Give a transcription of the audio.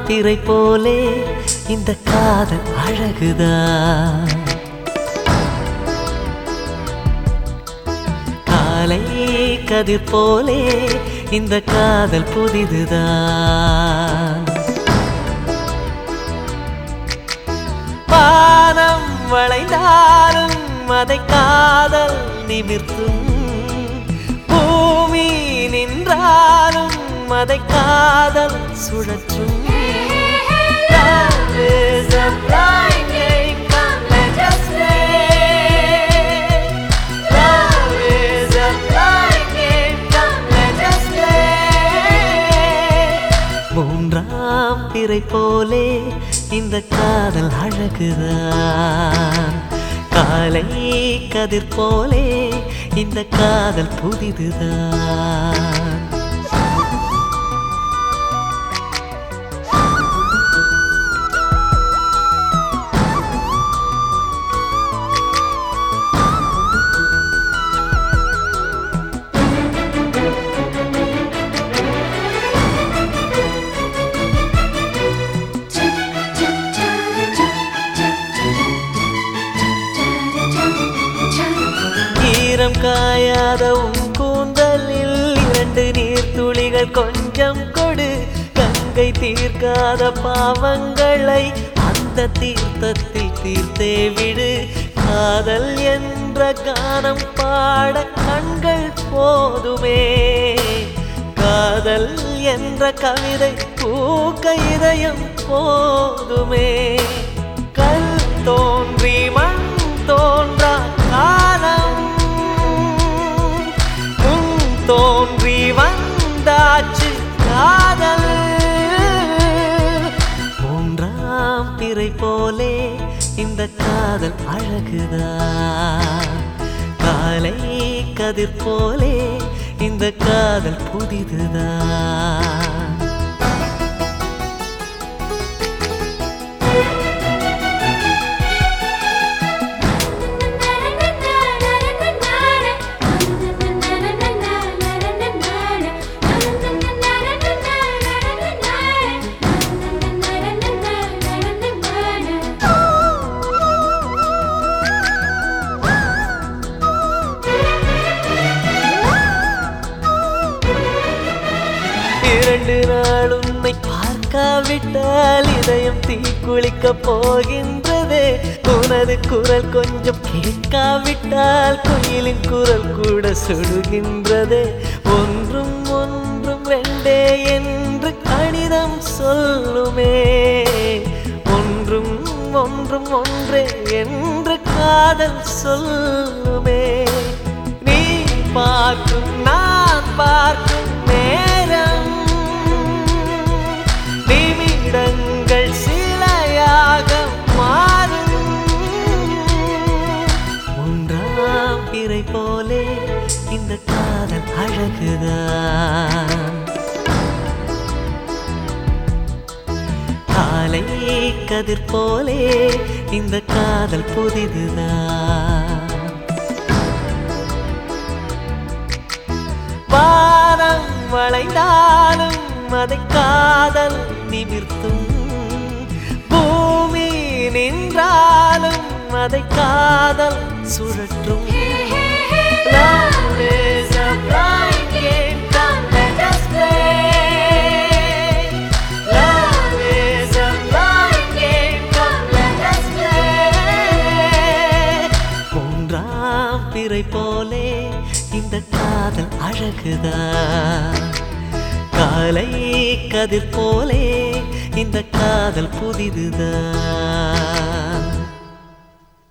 திரை போலே இந்த காதல் அழகுதான் காலை கதிர் போலே இந்த காதல் புதிதுதான் வானம் வளைந்தாலும் அதை காதல் நிமிர்த்தும் பூமி நின்றாலும் அதை காதல் சுழற்றும் Love is a blind game, come let us play. Love is a blind game, come let us play. மூன்றாம் பிறை போலே இந்த காதல் அழகுதான் காலை கதிர் போலே இந்த காதல் புதிதுதான் ஈரம் காயாத உன் கூந்தலில் இரண்டு நீர் துளிகள் கொஞ்சம் கொடு கங்கை தீர்க்காத பாவங்களை அந்த தீர்த்தத்தில் தீர்த்தே விடு காதல் என்ற கானம் பாட கண்கள் போதுமே காதல் என்ற கவிதை பூக்க இதயம் போதுமே கல் தோன்றி மண் தோன்றா காலம் முன் தோன்றி வந்தாச்சு காதல் மூன்றாம் பிறை போலே இந்த காதல் அழகுதான் காலை கதிர் போலே இந்த காதல் புதிதுதான் இரண்டு நாள் உன்னை பார்க்காவிட்டால் இதயம் தீக்குளிக்க போகின்றதே உனது குரல் கொஞ்சம் கேட்காவிட்டால் குயிலின் குரல் கூட சுடுகின்றதே ஒன்றும் ஒன்றும் ரெண்டே என்று கணிதம் சொல்லுமே ஒன்றும் ஒன்றும் ஒன்றே என்று காதல் சொல்லுமே நீ பார்க்கும் நான் பார்க்கும் நேரம் நிமிடங்கள் சிலையாக மாறும் மூன்றாம் பிறை போலே இந்த காதல் அழகுதான் காலை கதிர் போலே இந்த காதல் புதிதுதான் வானம் வளைந்தாலும் அதை காதல் நிமிர்த்தும் பூமி நின்றாலும் அதை காதல் சுழற்றும் Love is a blind game, come let us play. Love is a blind game, come let us play. மூன்றாம் பிறை போலே இந்த காதல் அழகுதான் காலை கதிர் போலே இந்த காதல் புதிதுதான்